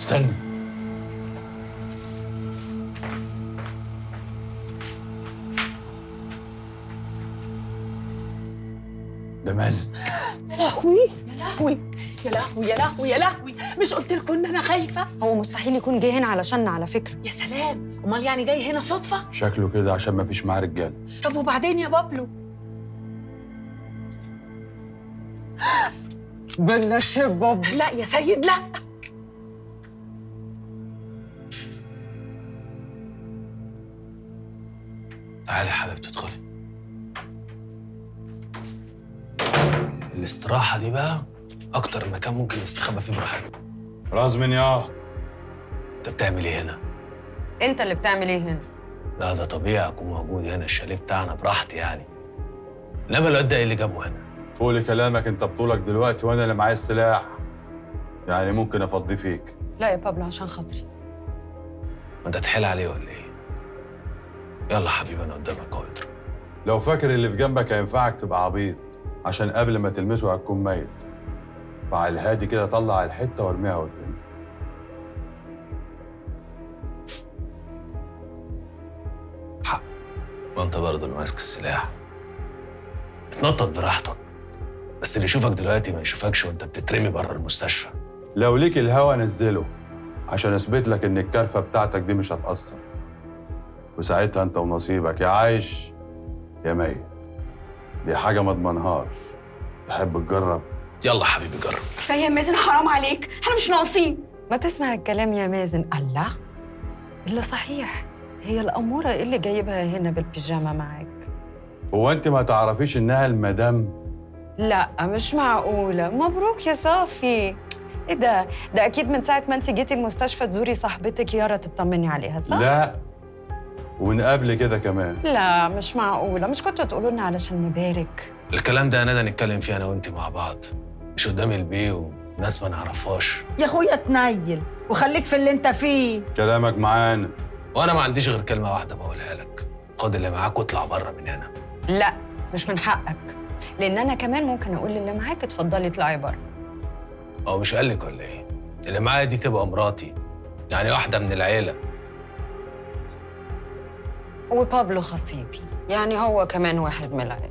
استنى ده مازن يا لهوي يا لهوي يا لهوي يا لهوي يا لهوي مش قلت لكم ان انا خايفه هو مستحيل يكون جه هنا علشاننا على فكره يا سلام امال يعني جاي هنا صدفه شكله كده عشان ما فيش معاه رجاله طب وبعدين يا بابلو بلاش يا بابا لا يا سيد لا تعالي يا حبيبتي ادخلي الاستراحة دي بقى أكتر مكان ممكن نستخبى فيه براحتنا رازمن يا أنت بتعمل إيه هنا؟ انت اللي بتعمل ايه هنا لا ده طبيعي أكون موجود هنا الشاليه بتاعنا براحتي يعني إنما الواد ده إيه اللي جابه هنا؟ فوق كلامك انت بطولك دلوقتي وانا اللي معايا السلاح يعني ممكن افضي فيك لا يا بابلو عشان خاطري وأنت تحل عليه ولا إيه؟ يلا حبيبي أنا قدامك أهو اضرب لو فاكر اللي في جنبك هينفعك تبقى عبيط عشان قبل ما تلمسه هتكون ميت فعلى الهادي كده طلع الحته وارميها قدامي حق وأنت برضه اللي ماسك السلاح اتنطط براحتك بس اللي يشوفك دلوقتي ما يشوفكش وأنت بتترمي بره المستشفى لو ليك الهوا نزله عشان اثبت لك ان الكرفه بتاعتك دي مش هتاثر وساعتها انت ونصيبك يا عايش يا ميت دي حاجه ما اضمنهاش تحب تجرب يلا حبيبي جرب كفايه يا مازن حرام عليك احنا مش ناقصين ما تسمع الكلام يا مازن الله الا صحيح هي الاموره ايه اللي جايبها هنا بالبيجامه معاك هو انت ما تعرفيش انها المدام لا مش معقوله مبروك يا صافي ايه ده ده اكيد من ساعه ما انت جيتي المستشفى تزوري صاحبتك يارا تطمني عليها صح لا ومن قبل كده كمان لا مش معقوله مش كنتوا تقولوا لنا علشان نبارك الكلام ده انا نتكلم فيه انا وانت مع بعض مش قدام البيه وناس ما نعرفهاش يا اخويا تنيل وخليك في اللي انت فيه كلامك معانا وانا ما عنديش غير كلمه واحده بقولها لك خد اللي معاك واطلع بره من هنا لا مش من حقك لان انا كمان ممكن اقول للي معاك اتفضلي اطلعي بره هو مش قال لك ولا ايه اللي معايا دي تبقى مراتي يعني واحده من العيله وبابلو خطيبي يعني هو كمان واحد من العيله